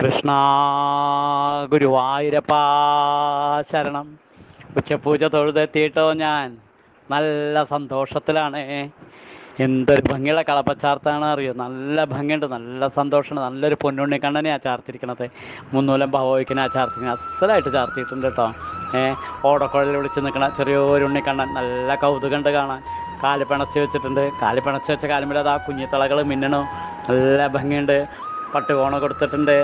കൃഷ്ണ ഗുരുവായൂരപ്പ ശരണം ഉച്ചപൂജ തൊഴുതെത്തിയിട്ടോ ഞാൻ നല്ല സന്തോഷത്തിലാണ് എന്തൊരു ഭംഗിയുള്ള കളപ്പച്ചാർത്താണ് അറിയോ നല്ല ഭംഗിയുണ്ട് നല്ല സന്തോഷമാണ് നല്ലൊരു പൊന്നുണ്ണി കണ്ണനെയാണ് ചാർത്തിരിക്കണത് മുന്നൂലം ഭവോയ്ക്കിനാ ചാർത്തിരിക്കുന്നത് അസലായിട്ട് ചാർത്തിയിട്ടുണ്ട് കേട്ടോ ഏഹ് ഓടക്കുഴലിൽ വിളിച്ച് നിൽക്കണ ചെറിയൊരു ഉണ്ണിക്കണ്ണൻ നല്ല കൗതുകമുണ്ട് കാണാൻ കാല് പിണച്ച് വെച്ചിട്ടുണ്ട് കാല് പിണച്ച് വെച്ച കാലുമ്പോൾ അത് ആ കുഞ്ഞിത്തളകൾ മിന്നണു നല്ല ഭംഗിയുണ്ട് പട്ടുകോണ കൊടുത്തിട്ടുണ്ട്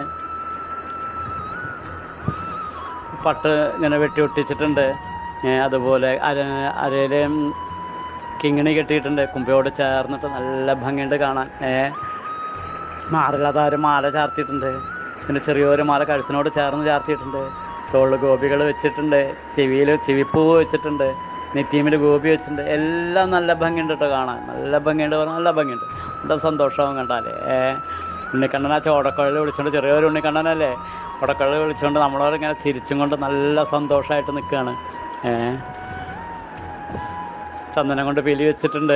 പട്ട് ഇങ്ങനെ വെട്ടി ഒട്ടിച്ചിട്ടുണ്ട് ഏ, അതുപോലെ അര അരയിൽ കിങ്ങിണി കെട്ടിയിട്ടുണ്ട് കുമ്പയോട് ചേർന്നിട്ട് നല്ല ഭംഗിയുണ്ട് കാണാൻ ഏ മാറില്ലാത്ത ഒരു മാല ചാർത്തിയിട്ടുണ്ട് പിന്നെ ചെറിയൊരു മാല കഴുത്തിനോട് ചേർന്ന് ചാർത്തിയിട്ടുണ്ട് തോളിൽ ഗോപികൾ വെച്ചിട്ടുണ്ട് ചെവിയിൽ ചെവിപ്പൂവ് വെച്ചിട്ടുണ്ട് നെറ്റീമിൽ ഗോപി വെച്ചിട്ടുണ്ട് എല്ലാം നല്ല ഭംഗിയുണ്ട് കേട്ടോ കാണാൻ നല്ല ഭംഗിയുണ്ട് പറഞ്ഞാൽ നല്ല ഭംഗിയുണ്ട് നല്ല സന്തോഷമാവും കണ്ടാലേ ഏ ഉണ്ണിക്കണ്ണൻ ആ ചോടക്കുഴൽ വിളിച്ചുകൊണ്ട് ചെറിയൊരു ഉണ്ണിക്കണ്ണനല്ലേ ഉടക്കുഴൽ വിളിച്ചുകൊണ്ട് നമ്മളോട് ഇങ്ങനെ ചിരിച്ചും കൊണ്ട് നല്ല സന്തോഷമായിട്ട് നിൽക്കുകയാണ് ഏ ചന്ദനം കൊണ്ട് പിലി വെച്ചിട്ടുണ്ട്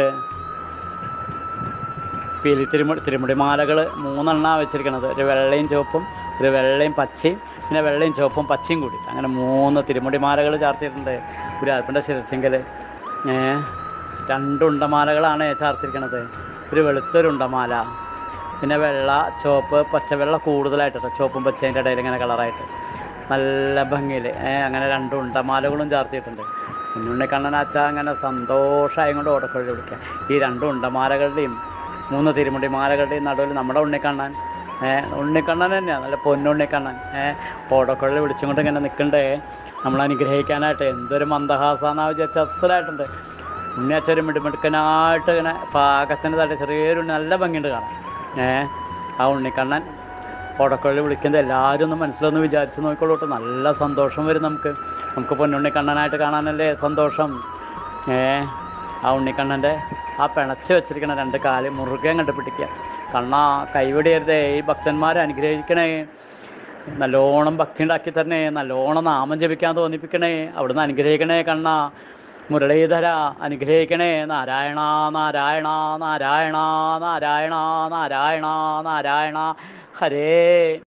പീലി തിരുമുടി തിരുമുടി മാലകൾ മൂന്നെണ്ണമാണ് വെച്ചിരിക്കുന്നത് ഒരു വെള്ളയും ചുവപ്പും ഒരു വെള്ളയും പച്ചയും പിന്നെ വെള്ളയും ചുവപ്പും പച്ചയും കൂടി അങ്ങനെ മൂന്ന് തിരുമുടി മാലകൾ ചാർത്തിയിട്ടുണ്ട് ഗുരുവായൂരപ്പൻ്റെ ശിരസിങ്കൽ ഏ രണ്ട് ഉണ്ടമാലകളാണ് ചാർത്തിരിക്കണത് ഒരു വെളുത്തൊരു ഉണ്ടമാല പിന്നെ വെള്ള ചുവപ്പ് പച്ചവെള്ള കൂടുതലായിട്ട് കേട്ടോ ചുവപ്പും പച്ചേൻ്റെ ഇടയിൽ ഇങ്ങനെ കളറായിട്ട് നല്ല ഭംഗിയിൽ അങ്ങനെ രണ്ട് ഉണ്ടമാലകളും ചാർത്തിയിട്ടുണ്ട് ഉണ്ണിക്കണ്ണനാച്ച അങ്ങനെ സന്തോഷമായും കൊണ്ട് ഓടക്കുഴൽ വിളിക്കുക ഈ രണ്ട് ഉണ്ടമാലകളുടെയും മൂന്ന് തിരുമുടി മാലകളുടെയും നടുവിൽ നമ്മുടെ ഉണ്ണിക്കണ്ണൻ ഏഹ് ഉണ്ണിക്കണ്ണൻ തന്നെയാണ് നല്ല പൊന്നുണ്ണിക്കണ്ണൻ ഏഹ് ഓടക്കുഴൽ വിളിച്ചും കൊണ്ട് ഇങ്ങനെ നിൽക്കണ്ടേ നമ്മൾ അനുഗ്രഹിക്കാനായിട്ട് എന്തൊരു മന്ദഹാസാന്നാ വിചാരിച്ച അസലായിട്ടുണ്ട് ഉണ്ണിയച്ചൊരു മിടുമിടുക്കനായിട്ട് ഇങ്ങനെ പാകത്തിന് തട്ടി ചെറിയൊരു ഉണ്ണി നല്ല ഭംഗിയുണ്ട് കാണാൻ ഏഹ് ആ ഉണ്ണിക്കണ്ണൻ ഓടക്കുഴൽ വിളിക്കുന്നത് എല്ലാവരും ഒന്ന് മനസ്സിലൊന്ന് വിചാരിച്ച് നോക്കിക്കോളൂ കേട്ടോ നല്ല സന്തോഷം വരും നമുക്ക് നമുക്ക് പൊന്നുണ്ണിക്കണ്ണനായിട്ട് കാണാനല്ലേ സന്തോഷം ഏ ആ ഉണ്ണിക്കണ്ണൻ്റെ ആ പിണച്ച് വെച്ചിരിക്കണ രണ്ട് കാല് മുറുകെ കണ്ട് പിടിക്കുക കണ്ണാ കൈവിടരുതേ ഈ ഭക്തന്മാരെ അനുഗ്രഹിക്കണേ നല്ലോണം ഭക്തി ഉണ്ടാക്കി തരണേ നല്ലോണം നാമം ജപിക്കാൻ തോന്നിപ്പിക്കണേ അവിടുന്ന് അനുഗ്രഹിക്കണേ കണ്ണ മുരളീധര അനുഗ്രഹിക്കണേ നാരായണ നാരായണ നാരായണ നാരായണ നാരായണ നാരായണ ഹരേ